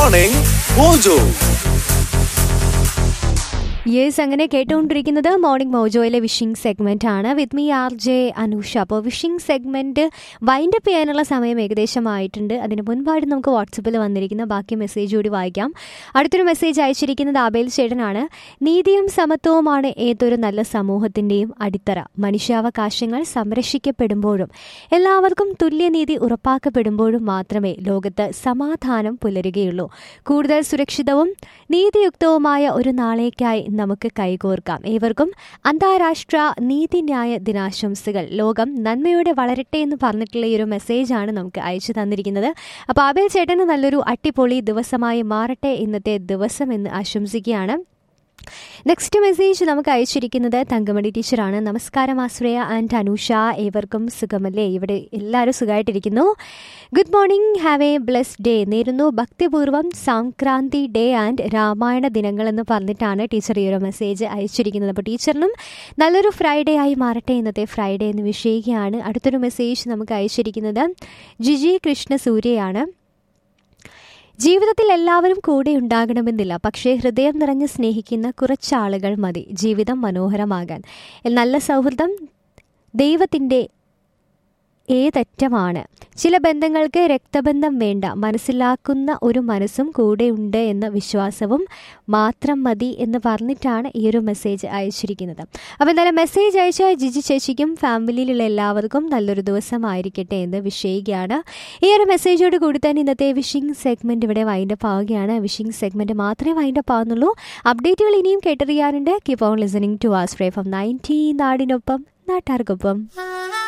Morning Mojo. Yes അങ്ങനെ കേട്ടുകൊണ്ടിരിക്കുന്നത് morning മോജോയിലെ wishing segment ആണ് with me R J Anusha അപ്പോൾ വിഷിംഗ് സെഗ്മെന്റ് വൈൻഡ് അപ്പ് ചെയ്യാനുള്ള സമയം ഏകദേശമായിട്ടുണ്ട് അതിന് മുൻപായിട്ട് നമുക്ക് വാട്സപ്പിൽ വന്നിരിക്കുന്ന ബാക്കി മെസ്സേജ് കൂടി വായിക്കാം അടുത്തൊരു മെസ്സേജ് അയച്ചിരിക്കുന്നത് ആബേൽ ചേട്ടനാണ് നീതിയും സമത്വവുമാണ് ഏതൊരു നല്ല സമൂഹത്തിൻ്റെയും അടിത്തറ മനുഷ്യാവകാശങ്ങൾ സംരക്ഷിക്കപ്പെടുമ്പോഴും എല്ലാവർക്കും തുല്യനീതി ഉറപ്പാക്കപ്പെടുമ്പോഴും മാത്രമേ ലോകത്ത് സമാധാനം പുലരുകയുള്ളൂ കൂടുതൽ സുരക്ഷിതവും നീതിയുക്തവുമായ ഒരു നാളേക്കായി നമുക്ക് കൈകോർക്കാം ഏവർക്കും അന്താരാഷ്ട്ര നീതിന്യായ ദിനാശംസകൾ ലോകം നന്മയോടെ വളരട്ടെ എന്ന് പറഞ്ഞിട്ടുള്ള ഈ ഒരു മെസ്സേജാണ് നമുക്ക് അയച്ചു തന്നിരിക്കുന്നത് അപ്പോൾ ആബേൽ ചേട്ടന് നല്ലൊരു അട്ടിപ്പൊളി ദിവസമായി മാറട്ടെ ഇന്നത്തെ ദിവസം എന്ന് ആശംസിക്കുകയാണ് നെക്സ്റ്റ് മെസ്സേജ് നമുക്ക് അയച്ചിരിക്കുന്നത് തങ്കമണി ടീച്ചറാണ് നമസ്കാരം ആശ്രയ ആൻഡ് അനൂഷ ഏവർക്കും സുഖമല്ലേ ഇവിടെ എല്ലാവരും സുഖമായിട്ടിരിക്കുന്നു good morning have a blessed day നേരുന്നു ഭക്തിപൂർവ്വം സംക്രാന്തി ഡേ ആൻഡ് രാമായണ ദിനങ്ങൾ എന്ന് പറഞ്ഞിട്ടാണ് ടീച്ചർ ഈ ഒരു മെസ്സേജ് അയച്ചിരിക്കുന്നത് അപ്പോൾ ടീച്ചറിനും നല്ലൊരു ഫ്രൈഡേ ആയി മാറട്ടെ ഇന്നത്തെ ഫ്രൈഡേ എന്ന് വിഷയിക്കുകയാണ് അടുത്തൊരു മെസ്സേജ് നമുക്ക് അയച്ചിരിക്കുന്നത് ജിജി കൃഷ്ണ സൂര്യയാണ് ജീവിതത്തിൽ എല്ലാവരും കൂടെ ഉണ്ടാകണമെന്നില്ല പക്ഷേ ഹൃദയം നിറഞ്ഞ് സ്നേഹിക്കുന്ന കുറച്ചാളുകൾ മതി ജീവിതം മനോഹരമാകാൻ നല്ല സൗഹൃദം ദൈവത്തിൻ്റെ ഏതറ്റമാണ് ചില ബന്ധങ്ങൾക്ക് രക്തബന്ധം വേണ്ട മനസ്സിലാക്കുന്ന ഒരു മനസ്സും കൂടെയുണ്ട് എന്ന വിശ്വാസവും മാത്രം മതി എന്ന് പറഞ്ഞിട്ടാണ് ഈ ഒരു മെസ്സേജ് അയച്ചിരിക്കുന്നത് അപ്പോൾ എന്തായാലും മെസ്സേജ് അയച്ച ജിജി ചേച്ചിക്കും ഫാമിലിയിലുള്ള എല്ലാവർക്കും നല്ലൊരു ദിവസമായിരിക്കട്ടെ എന്ന് വിഷയിക്കുകയാണ് ഈ ഒരു മെസ്സേജോട് കൂടി തന്നെ ഇന്നത്തെ വിഷിംഗ് സെഗ്മെൻറ്റ് ഇവിടെ വൈൻഡപ്പ് ആവുകയാണ് വിഷിംഗ് സെഗ്മെൻറ്റ് മാത്രമേ വൈൻഡപ്പ് ആവുന്നുള്ളൂ അപ്ഡേറ്റുകൾ ഇനിയും കേട്ടറിയാറുണ്ട് keep on listening to us ഫ്രേ ഫ്രം നയൻറ്റി നാടിനൊപ്പം നാട്ടാർക്കൊപ്പം